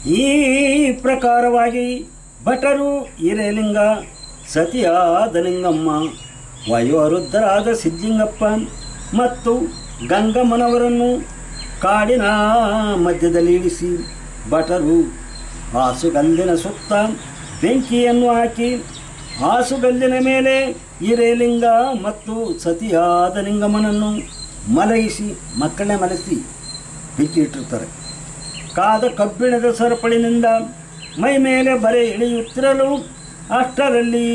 ಈ ಪ್ರಕಾರವಾಗಿ ಭಟರು ಹಿರೇಲಿಂಗ ಸತಿಯಾದ ಲಿಂಗಮ್ಮ ವಯೋವೃದ್ಧರಾದ ಸಿದ್ಲಿಂಗಪ್ಪ ಮತ್ತು ಗಂಗಮ್ಮನವರನ್ನು ಕಾಡಿನ ಮಧ್ಯದಲ್ಲಿ ಇಳಿಸಿ ಭಟರು ಹಾಸುಗಲ್ಲಿನ ಸುತ್ತ ಬೆಂಕಿಯನ್ನು ಹಾಕಿ ಹಾಸುಗಲ್ಲಿನ ಮೇಲೆ ಹಿರೇಲಿಂಗ ಮತ್ತು ಸತಿಯಾದ ಲಿಂಗಮ್ಮನನ್ನು ಮಲಗಿಸಿ ಮಕ್ಕಳನ್ನೇ ಮಲಗಿಸಿ ಬೆಂಕಿ ಇಟ್ಟಿರ್ತಾರೆ ಕಾದ ಕಬ್ಬಿಣದ ಸರಪಳಿನಿಂದ ಮೈ ಮೇಲೆ ಬರೆ ಇಳಿಯುತ್ತಿರಲು ಅಷ್ಟರಲ್ಲಿ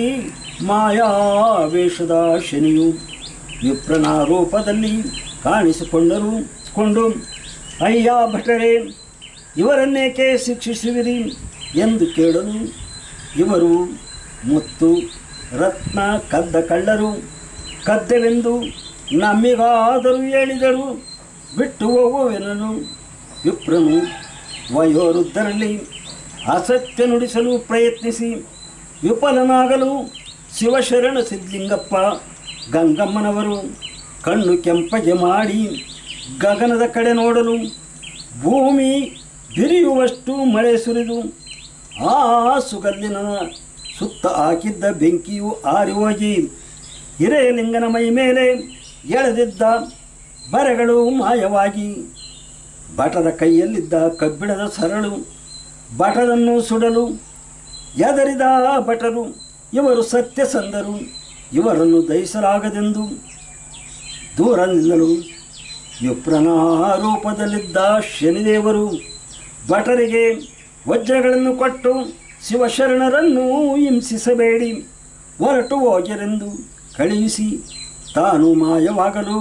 ಮಾಯಾವೇಷದ ಶನಿಯು ವಿಪ್ರನ ರೂಪದಲ್ಲಿ ಕಾಣಿಸಿಕೊಂಡರು ಕೊಂಡು ಅಯ್ಯ ಭಟರೇ ಇವರನ್ನೇಕೆ ಶಿಕ್ಷಿಸುವಿರಿ ಎಂದು ಕೇಳಲು ಇವರು ಮುತ್ತು ರತ್ನ ಕದ್ದ ಕಳ್ಳರು ಕದ್ದೆವೆಂದು ನಮ್ಮಿಗಾದರೂ ಹೇಳಿದರು ಬಿಟ್ಟು ಹೋಗುವೆನನು ವಿಪ್ರನು ವಯೋವೃದ್ಧರಲ್ಲಿ ಅಸತ್ಯ ನುಡಿಸಲು ಪ್ರಯತ್ನಿಸಿ ವಿಫಲನಾಗಲು ಶಿವಶರಣ ಸಿದ್ಲಿಂಗಪ್ಪ ಗಂಗಮ್ಮನವರು ಕಣ್ಣು ಕೆಂಪಗೆ ಮಾಡಿ ಗಗನದ ಕಡೆ ನೋಡಲು ಭೂಮಿ ಬಿರಿಯುವಷ್ಟು ಮಳೆ ಸುರಿದು ಆ ಸುಗಲ್ಲಿನ ಸುತ್ತ ಹಾಕಿದ್ದ ಬೆಂಕಿಯು ಆರಿ ಹೋಗಿ ಹಿರೇಲಿಂಗನ ಮೈ ಮೇಲೆ ಎಳೆದಿದ್ದ ಬರೆಗಳು ಮಾಯವಾಗಿ ಭಟರ ಕೈಯಲ್ಲಿದ್ದ ಕಬ್ಬಿಣದ ಸರಳು ಭಟರನ್ನು ಸುಡಲು ಎದರಿದ ಭಟರು ಇವರು ಸತ್ಯಸಂಧರು ಇವರನ್ನು ದಹಿಸಲಾಗದೆಂದು ದೂರ ನಿಲ್ಲಲು ವಿಪ್ರನ ರೂಪದಲ್ಲಿದ್ದ ಶನಿದೇವರು ಭಟರಿಗೆ ವಜ್ರಗಳನ್ನು ಕೊಟ್ಟು ಶಿವಶರಣರನ್ನು ಹಿಂಸಿಸಬೇಡಿ ಹೊರಟು ಹೋಗಿರೆಂದು ಕಳುಹಿಸಿ ತಾನು ಮಾಯವಾಗಲು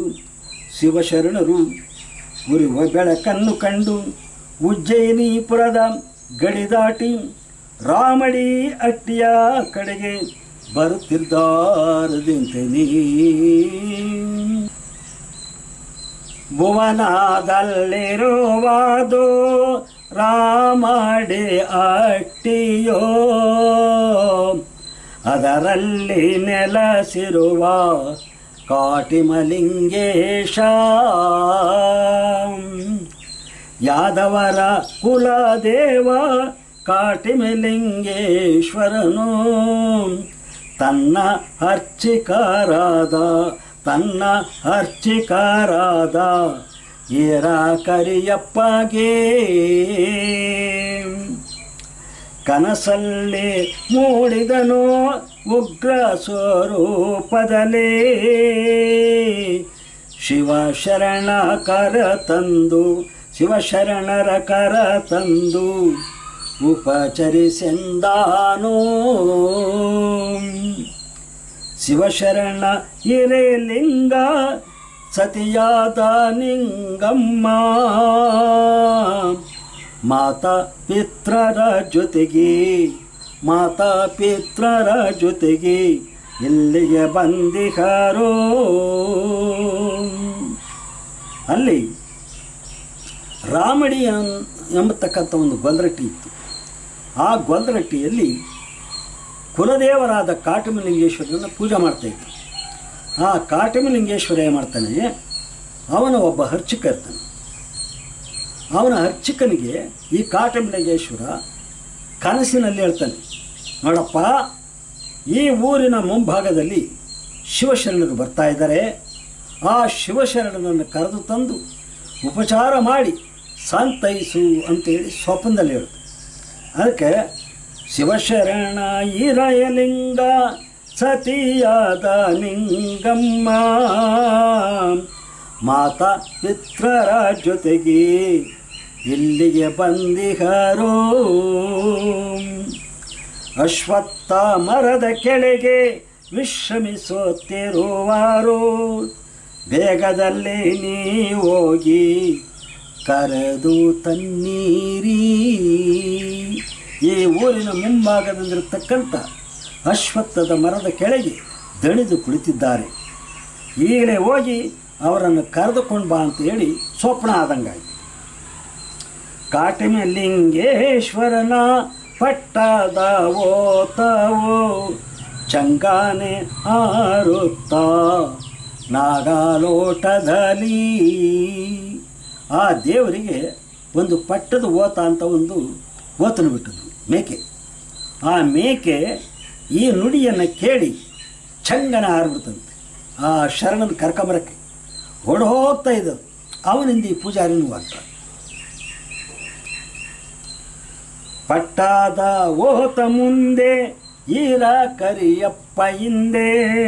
ಶಿವಶರಣರು ಉರಿಯುವ ಬೆಳಕನ್ನು ಕಂಡು ಉಜ್ಜಯಿನಿಪುರದ ಗಡಿ ದಾಟಿ ರಾಮಡಿ ಅಟ್ಟಿಯ ಕಡೆಗೆ ಬರುತ್ತಿದ್ದಾರದಿಂತೆನಿ ಭುವನದಲ್ಲಿರುವುದು ರಾಮಡಿ ಅಟ್ಟಿಯೋ ಅದರಲ್ಲಿ ನೆಲೆಸಿರುವ ಕಾಟಿಮಲಿಂಗೇಶ ಯಾದವರ ಕುಲದೇವ ಕಾಟಿಮಲಿಂಗೇಶ್ವರನು ತನ್ನ ಅರ್ಚಿಕರಾದ ತನ್ನ ಅರ್ಚಿಕರಾದ ಈರ ಕರಿಯಪ್ಪಗೆ ಕನಸಲ್ಲಿ ಮೂಡಿದನು ಉಗ್ರ ಸ್ವರೂಪದಲ್ಲಿ ಶಿವಶರಣ ಕರ ತಂದು ಶಿವಶರಣರ ಕರ ತಂದು ಉಪಚರಿಸೆಂದಾನೋ ಶಿವಶರಣ ಹಿರೇಲಿಂಗ ಸತಿಯಾದ ನಿಂಗಮ್ಮ ಮಾತಾ ಪಿತ್ರರ ಜೊತೆಗೆ ಮಾತಾ ಪಿತ್ರರ ಜೊತೆಗೆ ಇಲ್ಲಿಗೆ ಬಂದಿಹರೋ ಅಲ್ಲಿ ರಾಮಡಿ ಅನ್- ಎಂಬತಕ್ಕಂಥ ಒಂದು ಗೊಂದರಟ್ಟಿ ಇತ್ತು ಆ ಗೊಂದರಟ್ಟಿಯಲ್ಲಿ ಕುಲದೇವರಾದ ಕಾಟಮಲಿಂಗೇಶ್ವರನ ಪೂಜೆ ಮಾಡ್ತಾ ಇದ್ರು ಆ ಕಾಟಮಲಿಂಗೇಶ್ವರ ಏನು ಮಾಡ್ತಾನೆ ಅವನ ಒಬ್ಬ ಅರ್ಚಕ ಇರ್ತಾನೆ ಅವನ ಅರ್ಚಕನಿಗೆ ಈ ಕಾಟಮಲಿಂಗೇಶ್ವರ ಕನಸಿನಲ್ಲಿ ಹೇಳ್ತಾನೆ ನೋಡಪ್ಪ ಈ ಊರಿನ ಮುಂಭಾಗದಲ್ಲಿ ಶಿವಶರಣರು ಬರ್ತಾ ಇದ್ದಾರೆ ಆ ಶಿವಶರಣನನ್ನು ಕರೆದು ತಂದು ಉಪಚಾರ ಮಾಡಿ ಸಂತೈಸು ಅಂತೇಳಿ ಸ್ವಪ್ನದಲ್ಲಿ ಹೇಳು ಅದಕ್ಕೆ ಶಿವಶರಣ ಈರಯಲಿಂಗ ಸತಿಯಾದ ಲಿಂಗಮ್ಮ ಮಾತಾ ಪಿತ್ರರ ಜೊತೆಗೆ ಇಲ್ಲಿಗೆ ಬಂದಿಹರೋ ಅಶ್ವತ್ಥ ಮರದ ಕೆಳಗೆ ವಿಶ್ರಮಿಸುತ್ತಿರುವಾರು ಬೇಗದಲ್ಲಿ ನೀ ಹೋಗಿ ಕರೆದು ತನ್ನೀರಿ ಈ ಊರಿನ ಮುಂಭಾಗದಲ್ಲಿರತಕ್ಕಂಥ ಅಶ್ವತ್ಥದ ಮರದ ಕೆಳಗೆ ದಣಿದು ಕುಳಿತಿದ್ದಾರೆ ಈಗಲೇ ಹೋಗಿ ಅವರನ್ನು ಕರೆದುಕೊಂಡು ಬಾ ಅಂತ ಹೇಳಿ ಸ್ವಪ್ನ ಆದಂಗಾಯ್ತು ಕಾಟಿಮಲಿಂಗೇಶ್ವರನ ಪಟ್ಟದ ಓತವೋ ಚಂಗಾನೆ ಆರುತ್ತ ನಾಗಾಲೋಟದಲ್ಲಿ ಆ ದೇವರಿಗೆ ಒಂದು ಪಟ್ಟದ ಓತ ಅಂತ ಒಂದು ಓತನ್ನು ಬಿಟ್ಟಿದ್ರು ಮೇಕೆ ಆ ಮೇಕೆ ಈ ನುಡಿಯನ್ನು ಕೇಳಿ ಚಂಗನ ಹಾರ್ಬಿಡ್ತಂತೆ ಆ ಶರಣನ ಕರ್ಕೊಂಬರಕ್ಕೆ ಹೊಡೆ ಹೋಗ್ತಾ ಇದ್ದವು ಅವನಿಂದ ಈ ಪೂಜಾರಿನೂ ಅಂತ ಪಟ್ಟಾದ ಓತ ಮುಂದೆ ಈರ ಕರಿಯಪ್ಪ ಹಿಂದೆ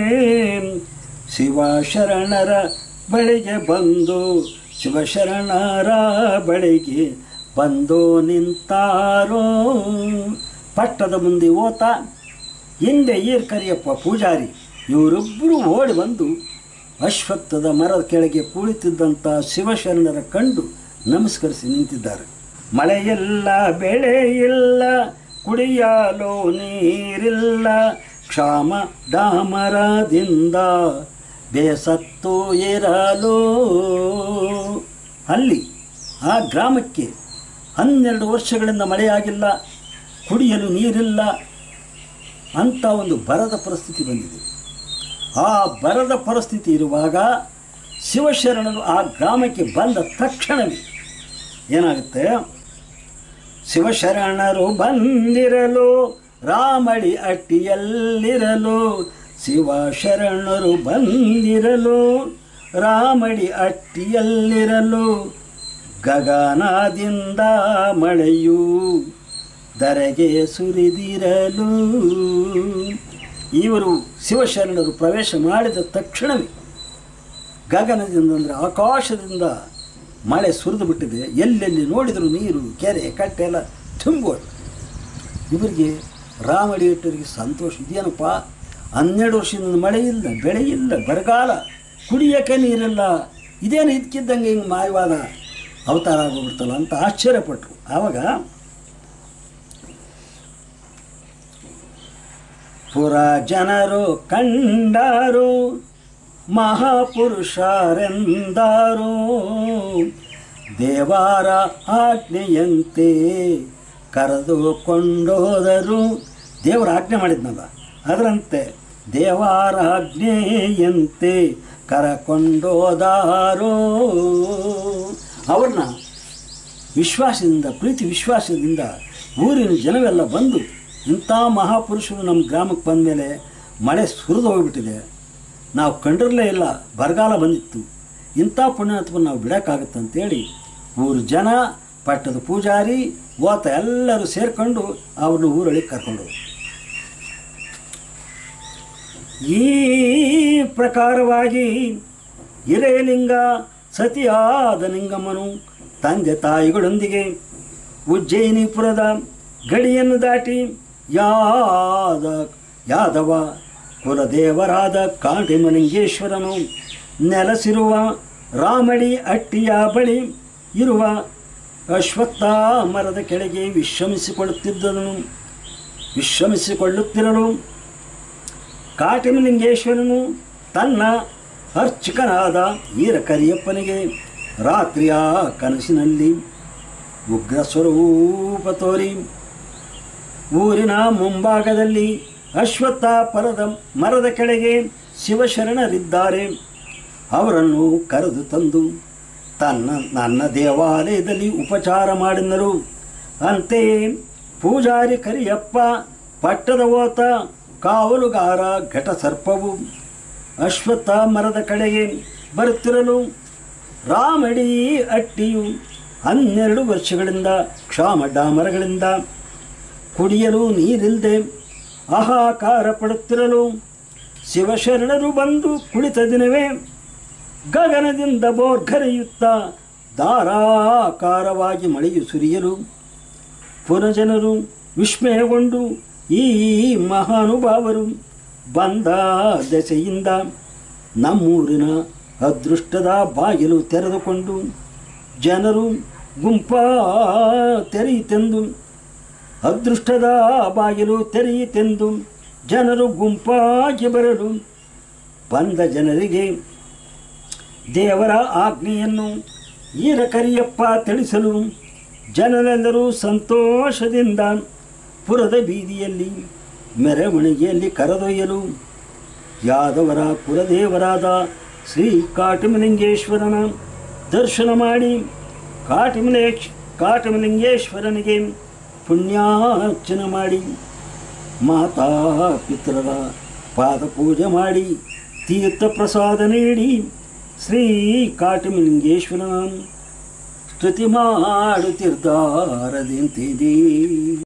ಶಿವಶರಣರ ಬಳಿಗೆ ಬಂದು ಶಿವಶರಣರ ಬಳಿಗೆ ಬಂದು ನಿಂತಾರೋ ಪಟ್ಟದ ಮುಂದೆ ಓತ ಹಿಂದೆ ಈರ್ ಕರಿಯಪ್ಪ ಪೂಜಾರಿ ಇವರಿಬ್ಬರು ಓಡಿ ಬಂದು ಅಶ್ವತ್ಥದ ಮರದ ಕೆಳಗೆ ಕುಳಿತಿದ್ದಂಥ ಶಿವಶರಣರ ಕಂಡು ನಮಸ್ಕರಿಸಿ ನಿಂತಿದ್ದಾರೆ ಮಳೆಯಿಲ್ಲ ಬೆಳೆ ಇಲ್ಲ ಕುಡಿಯಲು ನೀರಿಲ್ಲ ಕ್ಷಾಮ ಡಾಮರದಿಂದ ಬೇಸತ್ತು ಇರಲು ಅಲ್ಲಿ ಆ ಗ್ರಾಮಕ್ಕೆ ಹನ್ನೆರಡು ವರ್ಷಗಳಿಂದ ಮಳೆಯಾಗಿಲ್ಲ ಕುಡಿಯಲು ನೀರಿಲ್ಲ ಅಂತ ಒಂದು ಬರದ ಪರಿಸ್ಥಿತಿ ಬಂದಿದೆ ಆ ಬರದ ಪರಿಸ್ಥಿತಿ ಇರುವಾಗ ಶಿವಶರಣರು ಆ ಗ್ರಾಮಕ್ಕೆ ಬಂದ ತಕ್ಷಣವೇ ಏನಾಗುತ್ತೆ ಶಿವಶರಣರು ಬಂದಿರಲು ರಾಮಳಿ ಅಟ್ಟಿಯಲ್ಲಿರಲು ಶಿವಶರಣರು ಬಂದಿರಲು ರಾಮಡಿ ಅಟ್ಟಿಯಲ್ಲಿರಲು ಗಗನದಿಂದ ಮಳೆಯು ಧರೆಗೆ ಸುರಿದಿರಲು ಇವರು ಶಿವಶರಣರು ಪ್ರವೇಶ ಮಾಡಿದ ತಕ್ಷಣವೇ ಗಗನದಿಂದ ಅಂದರೆ ಆಕಾಶದಿಂದ ಮಳೆ ಸುರಿದು ಬಿಟ್ಟಿದೆ ಎಲ್ಲೆಲ್ಲಿ ನೋಡಿದರೂ ನೀರು ಕೆರೆ ಕಟ್ಟೆ ಎಲ್ಲ ತುಂಬೋದು ಇವರಿಗೆ ರಾಮಡಿಯಟ್ಟರಿಗೆ ಸಂತೋಷ ಇದೇನಪ್ಪ ಹನ್ನೆರಡು ವರ್ಷದಿಂದ ಮಳೆ ಇಲ್ಲ ಬೆಳೆ ಇಲ್ಲ ಬರಗಾಲ ಕುಡಿಯೋಕ್ಕೆ ನೀರಿಲ್ಲ ಇದೇನು ಇದಕ್ಕಿದ್ದಂಗೆ ಹಿಂಗೆ ಮಾಯವಾದ ಅವತಾರ ಆಗೋಗ್ಬಿಡ್ತಲ್ಲ ಅಂತ ಆಶ್ಚರ್ಯಪಟ್ಟರು ಆವಾಗ ಪುರ ಜನರು ಕಂಡರು ಮಹಾಪುರುಷರೆಂದರು ದೇವಾರ ಆಜ್ಞೆಯಂತೆ ಕರೆದುಕೊಂಡೋದರು ದೇವರ ಆಜ್ಞೆ ಮಾಡಿದ್ನಲ್ಲ ಅದರಂತೆ ದೇವಾರ ಆಜ್ಞೆಯಂತೆ ಕರಕೊಂಡೋದಾರೋ ಅವ್ರನ್ನ ವಿಶ್ವಾಸದಿಂದ ಪ್ರೀತಿ ವಿಶ್ವಾಸದಿಂದ ಊರಿನ ಜನವೆಲ್ಲ ಬಂದು ಇಂಥ ಮಹಾಪುರುಷರು ನಮ್ಮ ಗ್ರಾಮಕ್ಕೆ ಬಂದ ಮೇಲೆ ಮಳೆ ಸುರಿದು ಹೋಗ್ಬಿಟ್ಟಿದೆ ನಾವು ಕಂಡಿರಲೇ ಇಲ್ಲ ಬರಗಾಲ ಬಂದಿತ್ತು ಇಂಥ ಪುಣ್ಯಾತ್ಮನ ನಾವು ಬಿಡೋಕ್ಕಾಗತ್ತೆ ಅಂತೇಳಿ ಊರು ಜನ ಪಟ್ಟದ ಪೂಜಾರಿ ಓತ ಎಲ್ಲರೂ ಸೇರಿಕೊಂಡು ಅವ್ರನ್ನ ಊರೊಳಗೆ ಕರ್ಕೊಂಡು ಈ ಪ್ರಕಾರವಾಗಿ ಹಿರೇಲಿಂಗ ಸತಿಯಾದ ಲಿಂಗಮ್ಮನು ತಂದೆ ತಾಯಿಗಳೊಂದಿಗೆ ಉಜ್ಜಯಿನಿಪುರದ ಗಡಿಯನ್ನು ದಾಟಿ ಯಾದ ಯಾದವ ಕುಲದೇವರಾದ ಕಾಂಟಿಮಲಿಂಗೇಶ್ವರನು ನೆಲೆಸಿರುವ ರಾಮಡಿ ಅಟ್ಟಿಯ ಬಳಿ ಇರುವ ಅಶ್ವತ್ಥ ಮರದ ಕೆಳಗೆ ವಿಶ್ರಮಿಸಿಕೊಳ್ಳುತ್ತಿದ್ದನು ವಿಶ್ರಮಿಸಿಕೊಳ್ಳುತ್ತಿರಲು ಕಾಟಿಮಲಿಂಗೇಶ್ವರನು ತನ್ನ ಅರ್ಚಕನಾದ ಈರ ಕರಿಯಪ್ಪನಿಗೆ ರಾತ್ರಿಯ ಕನಸಿನಲ್ಲಿ ಉಗ್ರ ಸ್ವರೂಪ ತೋರಿ ಊರಿನ ಮುಂಭಾಗದಲ್ಲಿ ಅಶ್ವತ್ಥ ಪರದ ಮರದ ಕೆಳಗೆ ಶಿವಶರಣರಿದ್ದಾರೆ ಅವರನ್ನು ಕರೆದು ತಂದು ತನ್ನ ನನ್ನ ದೇವಾಲಯದಲ್ಲಿ ಉಪಚಾರ ಮಾಡಿದರು ಅಂತೆಯೇ ಪೂಜಾರಿ ಕರಿಯಪ್ಪ ಪಟ್ಟದ ಓತ ಕಾವಲುಗಾರ ಘಟಸರ್ಪವು ಅಶ್ವತ್ಥ ಮರದ ಕಡೆಗೆ ಬರುತ್ತಿರಲು ರಾಮಡಿ ಅಟ್ಟಿಯು ಹನ್ನೆರಡು ವರ್ಷಗಳಿಂದ ಕ್ಷಾಮ ಡಾಮರಗಳಿಂದ ಕುಡಿಯಲು ನೀರಿಲ್ಲದೆ ಆಹಾಕಾರ ಪಡುತ್ತಿರಲು ಶಿವಶರಣರು ಬಂದು ಕುಳಿತ ದಿನವೇ ಗಗನದಿಂದ ಬೋರ್ಗರೆಯುತ್ತಾ ಧಾರಾಕಾರವಾಗಿ ಮಳೆಯು ಸುರಿಯಲು ಪುರಜನರು ವಿಸ್ಮಯಗೊಂಡು ಈ ಮಹಾನುಭಾವರು ಬಂದ ದೆಸೆಯಿಂದ ನಮ್ಮೂರಿನ ಅದೃಷ್ಟದ ಬಾಗಿಲು ತೆರೆದುಕೊಂಡು ಜನರು ಗುಂಪ ತೆರೆಯಿತೆಂದು ಅದೃಷ್ಟದ ಬಾಗಿಲು ತೆರೆಯಿತೆಂದು ಜನರು ಗುಂಪಾಗಿ ಬರಲು ಬಂದ ಜನರಿಗೆ ದೇವರ ಆಜ್ಞೆಯನ್ನು ಈರ ಕರಿಯಪ್ಪ ತಿಳಿಸಲು ಜನರೆಲ್ಲರೂ ಸಂತೋಷದಿಂದ ಪುರದ ಬೀದಿಯಲ್ಲಿ ಮೆರವಣಿಗೆಯಲ್ಲಿ ಕರೆದೊಯ್ಯಲು ಯಾದವರ ಕುಲದೇವರಾದ ಶ್ರೀ ಕಾಟಿಮಲಿಂಗೇಶ್ವರನ ದರ್ಶನ ಮಾಡಿ ಕಾಟಿಮಲೇಶ್ ಕಾಟಮಲಿಂಗೇಶ್ವರನಿಗೆ ಪುಣ್ಯಾರ್ಚನ ಮಾಡಿ ಮಾತಾ ಪಿತೃರ ಪಾದ ಪೂಜೆ ಮಾಡಿ ತೀರ್ಥ ಪ್ರಸಾದ ನೀಡಿ ಶ್ರೀ ಕಾಟಮಲಿಂಗೇಶ್ವರನ ಸ್ತುತಿ ಮಾಡುತ್ತಿರ್ದಾರದಿಂತಿದೆ